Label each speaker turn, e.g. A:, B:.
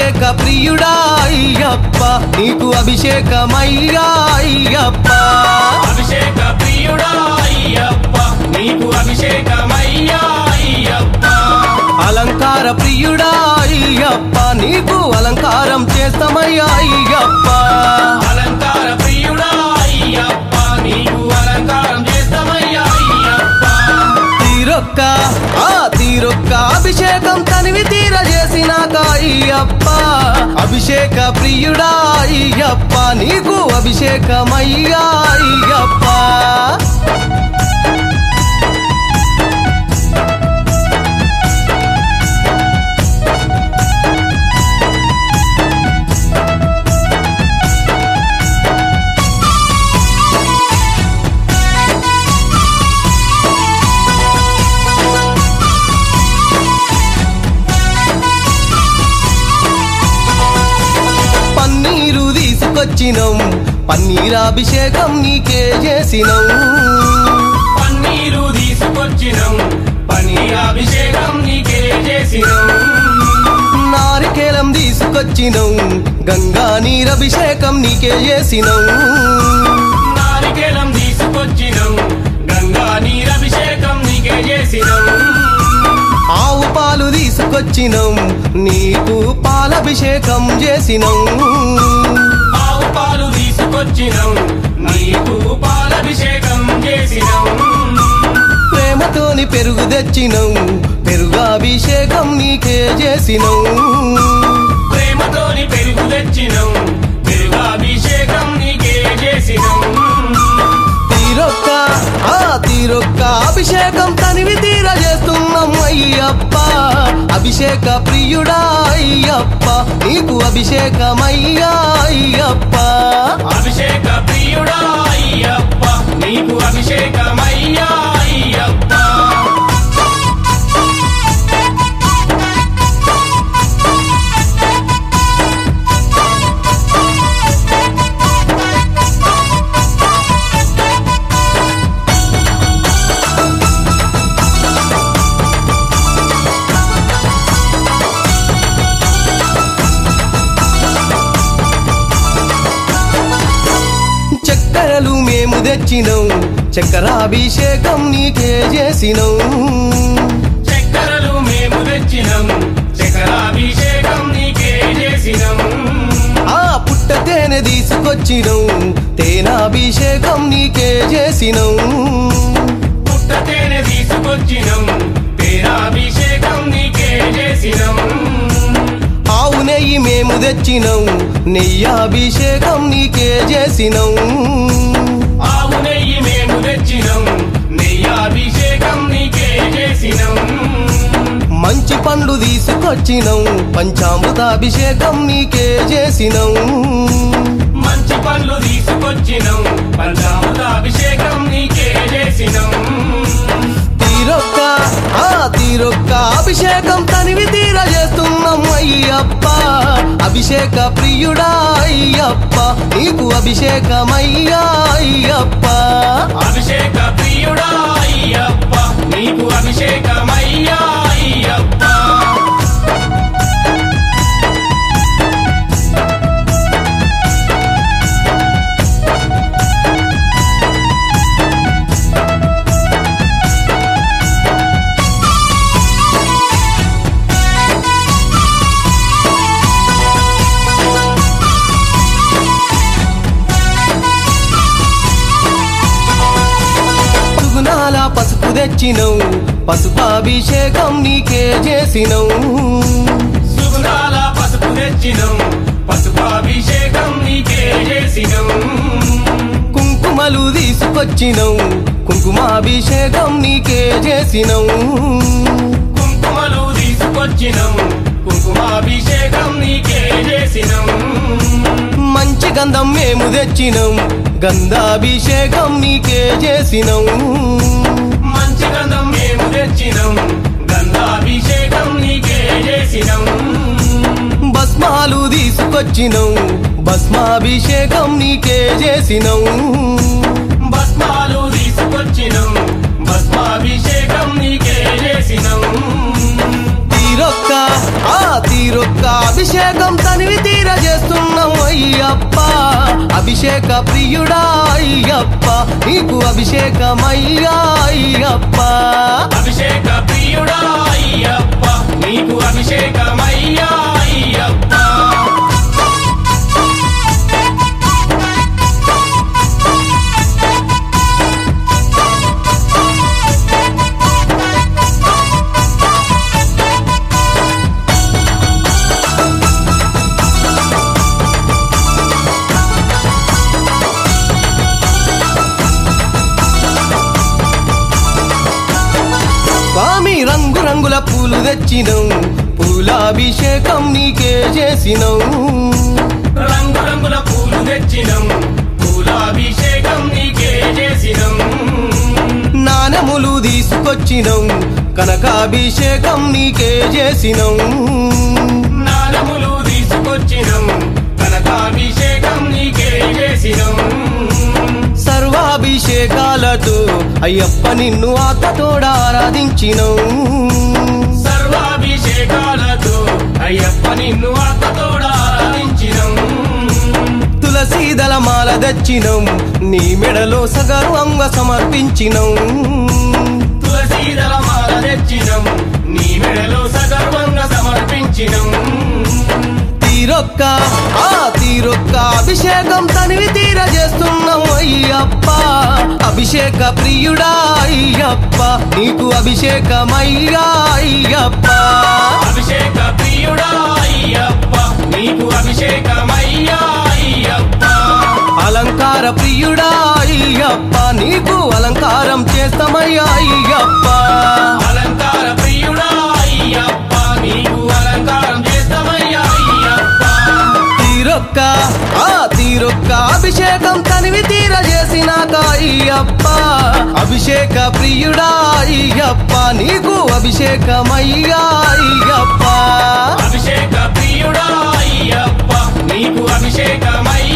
A: అభిషేక ప్రియుడా అయ్యప్ప నీకు అభిషేకమయ్యా అయ్యప్ప
B: అభిషేక ప్రియుడా అయ్యప్ప నీకు అభిషేకమయ్యా అయ్యప్ప
A: అలంకార ప్రియుడా అయ్యప్ప నీకు అలంకారం చేస్తామయ్యా అయ్యప్ప
B: అలంకార ప్రియుడా అయ్యప్ప నీకు అలంకారం చేస్తామయ్యా అయ్యప్ప
A: తీరొక్క ఆ తీరొక్క అభిషేకం తనివి తీర చేసినాక అయ్యప్ప అభిషేక ప్రియుడా అయ్యప్ప నీకు అభిషేకమయ్యా అయ్యప్ప పన్నీరు తీసుకొచ్చినం పన్నీరాభిషేకం నీకే చేసినం
B: పన్నీరు తీసుకొచ్చినం పన్నీరాభిషేకం నీకే చేసినం
A: నారికేలం తీసుకొచ్చినం గంగా నీరభిషేకం నీకే చేసినం
B: నారికేలం తీసుకొచ్చినం గంగా నీరభిషేకం నీకే చేసినం
A: ఆవు పాలు తీసుకొచ్చినం నీకు పాలభిషేకం చేసినం
B: ఆవు పాలు తీసుకొచ్చినం నీకు పాలభిషేకం చేసినం
A: ప్రేమతోని పెరుగు తెచ్చినం పెరుగాభిషేకం నీకే చేసినం
B: ప్రేమతోని పెరుగు తెచ్చినం పెరుగాభిషేకం నీకే చేసినం
A: తీరొక్క ఆ తీరొక్క అభిషేకం తనివి తీర చేస్తున్నాం అయ్యప్ప అభిషేక ప్రియుడా అయ్యప్ప నీకు అభిషేకమయ్యా అయ్యప్ప
B: అభిషేక ప్రియుడా అయ్యప్ప నీకు అభిషేకమయ్యా అయ్యప్ప
A: చక్కెరలు మేము తెచ్చినం చక్కెరాభిషేకం నీకే చేసినం
B: చక్కెరలు మేము తెచ్చినం చక్కెరాభిషేకం నీకే చేసినం
A: ఆ పుట్ట తేనె తీసుకొచ్చినం తేనాభిషేకం నీకే చేసినం
B: పుట్ట తేనె తీసుకొచ్చినం తేనాభిషేకం నీకే చేసినం
A: ఆవు నెయ్యి మేము తెచ్చినం నెయ్యాభిషేకం నీకే చేసినం
B: ఆవు నెయ్యి మేము తెచ్చినం నెయ్యాభిషేకం నీకే చేసినం
A: మంచి పండ్లు తీసుకొచ్చినం పంచామృతాభిషేకం నీకే చేసినం
B: మంచి పళ్ళు తీసుకొచ్చినం పంచామృత అభిషేకం నీకే చేసినం
A: తీరొక్క ఆ తీరొక్క అభిషేకం తనివి తీర చేస్తున్నాం అయ్యప్ప అభిషేక ప్రియుడా అయ్యప్ప నీకు అభిషేకమయ్యా అయ్యప్ప
B: అభిషేక ప్రియుడా అయ్యప్ప నీకు అభిషేకమయ్యా అయ్యప్ప
A: సుగుణాల పసుపు తెచ్చినం పసుపాభిషేకం నీకే చేసినం
B: సుగుణాల పసుపు తెచ్చినం పసుపాభిషేకం నీకే చేసినం
A: కుంకుమలు తీసుకొచ్చినం కుంకుమాభిషేకం నీకే చేసినం
B: కుంకుమలు తీసుకొచ్చినం కుంకుమాభిషేకం నీకే చేసినం
A: మంచి గంధం మేము తెచ్చినం గంధాభిషేకం నీకే చేసినం
B: మంచి గంధం మేము తెచ్చినం గంధాభిషేకం నీకే చేసినం
A: భస్మాలు తీసుకొచ్చినం భస్మాభిషేకం నీకే చేసినం
B: భస్మాలు తీసుకొచ్చినం భస్మాభిషేకం నీకే చేసినం
A: తీర తీరొక్క ఆ తీరొక్క అభిషేకం తనివి తీర చేస్తున్నావు అయ్యప్ప అభిషేక ప్రియుడా అయ్యప్ప నీకు అభిషేకమయ్యా అయ్యప్ప
B: అభిషేక ప్రియుడా అయ్యప్ప నీకు అభిషేకమయ్యా అయ్యప్ప
A: స్వామి రంగు రంగుల పూలు తెచ్చినవు పూలాభిషేకం నీకే చేసినవు
B: రంగు రంగుల పూలు తెచ్చినం పూలాభిషేకం నీకే చేసినం
A: నాణములు తీసుకొచ్చినవు కనకాభిషేకం నీకే చేసినవు
B: నానములు తీసుకొచ్చినం కనకాభిషేకం నీకే చేసినం
A: సర్వాభిషేకాలతో అయ్యప్ప నిన్ను ఆత్మతోడ ఆరాధించినవు
B: సర్వాభిషేకాలతో అయ్యప్ప నిన్ను ఆత్మతోడ ఆరాధించినం
A: తులసీదల మాల తెచ్చినం నీ మెడలో సగర్వంగా సమర్పించినవు
B: తులసీదల మాల తెచ్చినం నీ మెడలో సగర్వంగా సమర్పించినం
A: తీరొక్క ఆ తీరొక్క అభిషేకం తనివి తీర చేస్తున్నావు అయ్యప్ప అభిషేక ప్రియుడా అయ్యప్ప నీకు అభిషేకమయ్యా అయ్యప్ప
B: అభిషేక ప్రియుడా అయ్యప్ప నీకు అభిషేకమయ్యా అయ్యప్ప
A: అలంకార ప్రియుడా అయ్యప్ప నీకు అలంకారం చేస్తామయ్యా అయ్యప్ప
B: అలంకార ప్రియుడా అయ్యప్ప నీకు అలంకారం చేస్తామయ్యా అయ్యప్ప
A: తీరొక్క ఆ తీరొక్క అభిషేకం తనివి తీర చేసినాక అయ్యప్ప అభిషేక ప్రియుడా అయ్యప్ప నీకు అభిషేకమయ్యా అయ్యప్ప
B: అభిషేక ప్రియుడా అయ్యప్ప నీకు అభిషేకమయ్యా